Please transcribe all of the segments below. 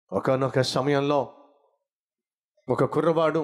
ఒకనొక సమయంలో ఒక కుర్రవాడు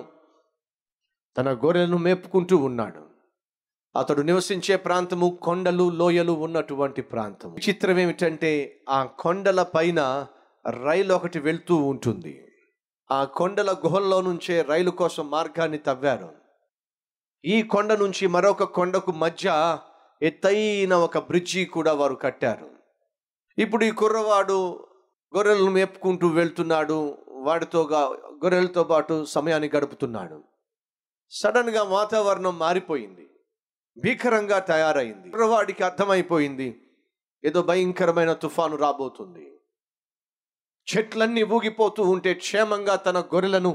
తన గొర్రెలను మేపుకుంటూ ఉన్నాడు అతడు నివసించే ప్రాంతము కొండలు లోయలు ఉన్నటువంటి ప్రాంతం చిత్రం ఏమిటంటే ఆ కొండల పైన రైలు ఒకటి వెళ్తూ ఉంటుంది ఆ కొండల గుహల్లో నుంచే రైలు కోసం మార్గాన్ని తవ్వారు ఈ కొండ నుంచి మరొక కొండకు మధ్య ఎత్తైన ఒక బ్రిడ్జి కూడా వారు కట్టారు ఇప్పుడు ఈ కుర్రవాడు గొర్రెలను మేపుకుంటూ వెళ్తున్నాడు వాడితో గా- గొర్రెలతో పాటు సమయాన్ని గడుపుతున్నాడు సడన్గా వాతావరణం మారిపోయింది భీకరంగా తయారైంది కుర్రవాడికి అర్థమైపోయింది ఏదో భయంకరమైన తుఫాను రాబోతుంది చెట్లన్నీ ఊగిపోతూ ఉంటే క్షేమంగా తన గొర్రెలను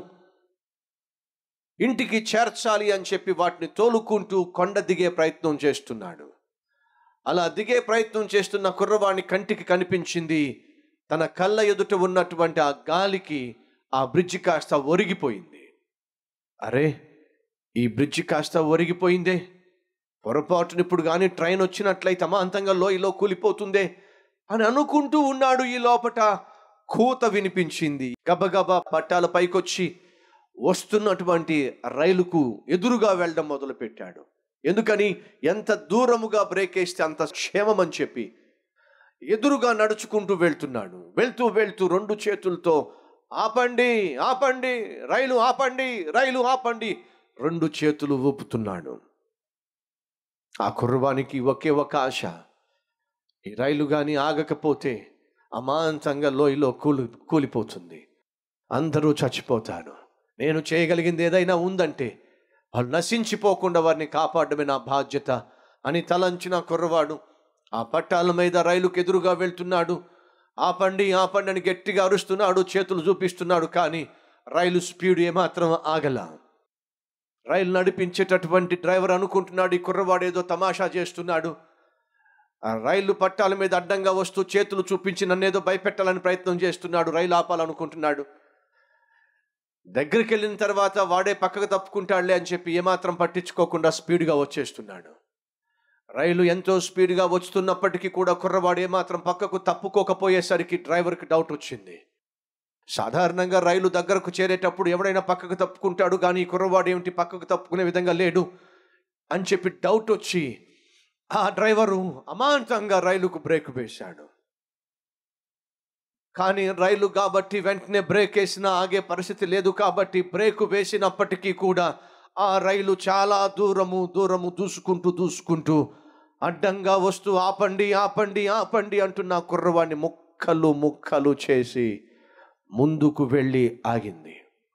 ఇంటికి చేర్చాలి అని చెప్పి వాటిని తోలుకుంటూ కొండ దిగే ప్రయత్నం చేస్తున్నాడు అలా దిగే ప్రయత్నం చేస్తున్న కుర్రవాణి కంటికి కనిపించింది తన కళ్ళ ఎదుట ఉన్నటువంటి ఆ గాలికి ఆ బ్రిడ్జి కాస్త ఒరిగిపోయింది అరే ఈ బ్రిడ్జి కాస్త ఒరిగిపోయిందే పొరపాటున ఇప్పుడు కానీ ట్రైన్ వచ్చినట్లయితే అమాంతంగా లోయలో కూలిపోతుందే అని అనుకుంటూ ఉన్నాడు ఈ లోపట కూత వినిపించింది గబగబా పట్టాల పైకొచ్చి వస్తున్నటువంటి రైలుకు ఎదురుగా వెళ్ళడం మొదలుపెట్టాడు ఎందుకని ఎంత దూరముగా బ్రేక్ వేస్తే అంత క్షేమం అని చెప్పి ఎదురుగా నడుచుకుంటూ వెళ్తున్నాడు వెళ్తూ వెళ్తూ రెండు చేతులతో ఆపండి ఆపండి రైలు ఆపండి రైలు ఆపండి రెండు చేతులు ఊపుతున్నాడు ఆ కుర్రవానికి ఒకే ఒక ఆశ ఈ రైలు కానీ ఆగకపోతే అమాంతంగా లోయలో కూలి కూలిపోతుంది అందరూ చచ్చిపోతారు నేను చేయగలిగింది ఏదైనా ఉందంటే వాళ్ళు నశించిపోకుండా వారిని కాపాడమే నా బాధ్యత అని తలంచిన కుర్రవాడు ఆ పట్టాల మీద రైలుకు ఎదురుగా వెళ్తున్నాడు ఆపండి ఆపండి అని గట్టిగా అరుస్తున్నాడు చేతులు చూపిస్తున్నాడు కానీ రైలు స్పీడ్ ఏమాత్రం ఆగల రైలు నడిపించేటటువంటి డ్రైవర్ అనుకుంటున్నాడు ఈ కుర్రవాడు ఏదో తమాషా చేస్తున్నాడు ఆ రైలు పట్టాల మీద అడ్డంగా వస్తూ చేతులు చూపించి నన్నేదో భయపెట్టాలని ప్రయత్నం చేస్తున్నాడు రైలు ఆపాలనుకుంటున్నాడు దగ్గరికి వెళ్ళిన తర్వాత వాడే పక్కకు తప్పుకుంటాడులే అని చెప్పి ఏమాత్రం పట్టించుకోకుండా స్పీడ్గా వచ్చేస్తున్నాడు రైలు ఎంతో స్పీడ్గా వస్తున్నప్పటికీ కూడా కుర్రవాడు ఏమాత్రం పక్కకు తప్పుకోకపోయేసరికి డ్రైవర్కి డౌట్ వచ్చింది సాధారణంగా రైలు దగ్గరకు చేరేటప్పుడు ఎవడైనా పక్కకు తప్పుకుంటాడు కానీ ఈ కుర్రవాడు ఏమిటి పక్కకు తప్పుకునే విధంగా లేడు అని చెప్పి డౌట్ వచ్చి ఆ డ్రైవరు అమాంతంగా రైలుకు బ్రేక్ వేశాడు కానీ రైలు కాబట్టి వెంటనే బ్రేక్ వేసినా ఆగే పరిస్థితి లేదు కాబట్టి బ్రేక్ వేసినప్పటికీ కూడా ఆ రైలు చాలా దూరము దూరము దూసుకుంటూ దూసుకుంటూ అడ్డంగా వస్తూ ఆపండి ఆపండి ఆపండి అంటున్న కుర్రవాడిని ముక్కలు ముక్కలు చేసి ముందుకు వెళ్ళి ఆగింది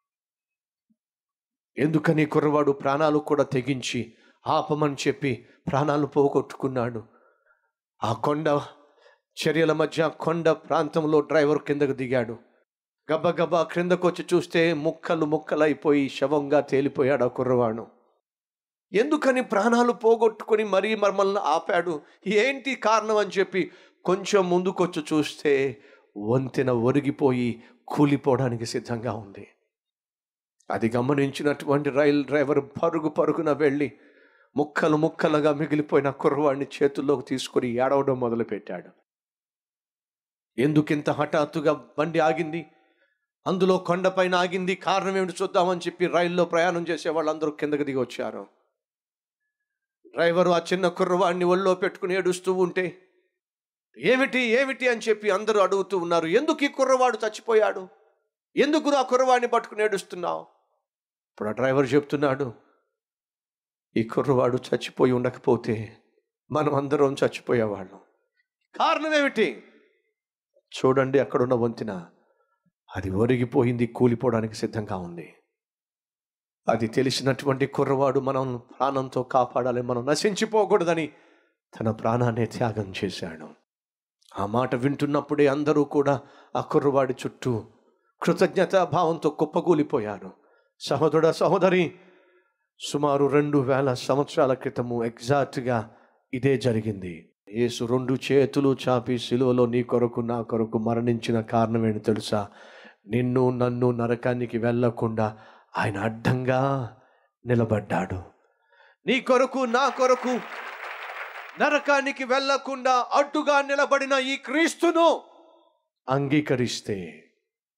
ఎందుకని కుర్రవాడు ప్రాణాలు కూడా తెగించి ఆపమని చెప్పి ప్రాణాలు పోగొట్టుకున్నాడు ఆ కొండ చర్యల మధ్య కొండ ప్రాంతంలో డ్రైవర్ కిందకు దిగాడు గబగబా క్రిందకు వచ్చి చూస్తే ముక్కలు ముక్కలైపోయి శవంగా తేలిపోయాడు ఆ కుర్రవాడు ఎందుకని ప్రాణాలు పోగొట్టుకొని మరీ మమ్మల్ని ఆపాడు ఏంటి కారణం అని చెప్పి కొంచెం ముందుకొచ్చి చూస్తే వంతెన ఒరిగిపోయి కూలిపోవడానికి సిద్ధంగా ఉంది అది గమనించినటువంటి రైలు డ్రైవర్ పరుగు పరుగున వెళ్ళి ముక్కలు ముక్కలుగా మిగిలిపోయిన కుర్రవాడిని చేతుల్లోకి తీసుకొని ఏడవడం మొదలుపెట్టాడు ఎందుకింత హఠాత్తుగా బండి ఆగింది అందులో కొండపైన ఆగింది కారణం ఏమిటి చూద్దామని చెప్పి రైల్లో ప్రయాణం చేసే వాళ్ళందరూ కిందకి దిగి వచ్చారు డ్రైవరు ఆ చిన్న కుర్రవాడిని ఒళ్ళో పెట్టుకుని ఏడుస్తూ ఉంటే ఏమిటి ఏమిటి అని చెప్పి అందరూ అడుగుతూ ఉన్నారు ఎందుకు ఈ కుర్రవాడు చచ్చిపోయాడు ఎందుకు ఆ కుర్రవాడిని పట్టుకుని ఏడుస్తున్నావు ఇప్పుడు ఆ డ్రైవర్ చెప్తున్నాడు ఈ కుర్రవాడు చచ్చిపోయి ఉండకపోతే మనం అందరం చచ్చిపోయేవాళ్ళం కారణం ఏమిటి చూడండి అక్కడున్న వంతెన అది ఒరిగిపోయింది కూలిపోవడానికి సిద్ధంగా ఉంది అది తెలిసినటువంటి కుర్రవాడు మనం ప్రాణంతో కాపాడాలి మనం నశించిపోకూడదని తన ప్రాణాన్ని త్యాగం చేశాడు ఆ మాట వింటున్నప్పుడే అందరూ కూడా ఆ కుర్రవాడి చుట్టూ కృతజ్ఞతా భావంతో కుప్పగూలిపోయారు సహోదరుడ సహోదరి సుమారు రెండు వేల సంవత్సరాల క్రితము ఎగ్జాక్ట్గా ఇదే జరిగింది యేసు రెండు చేతులు చాపి సిలువలో నీ కొరకు నా కొరకు మరణించిన కారణం ఏంటి తెలుసా నిన్ను నన్ను నరకానికి వెళ్ళకుండా ఆయన అడ్డంగా నిలబడ్డాడు నీ కొరకు నా కొరకు నరకానికి వెళ్ళకుండా అడ్డుగా నిలబడిన ఈ క్రీస్తును అంగీకరిస్తే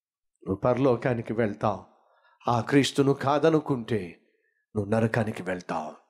నువ్వు పరలోకానికి వెళ్తావు ఆ క్రీస్తును కాదనుకుంటే నువ్వు నరకానికి వెళ్తావు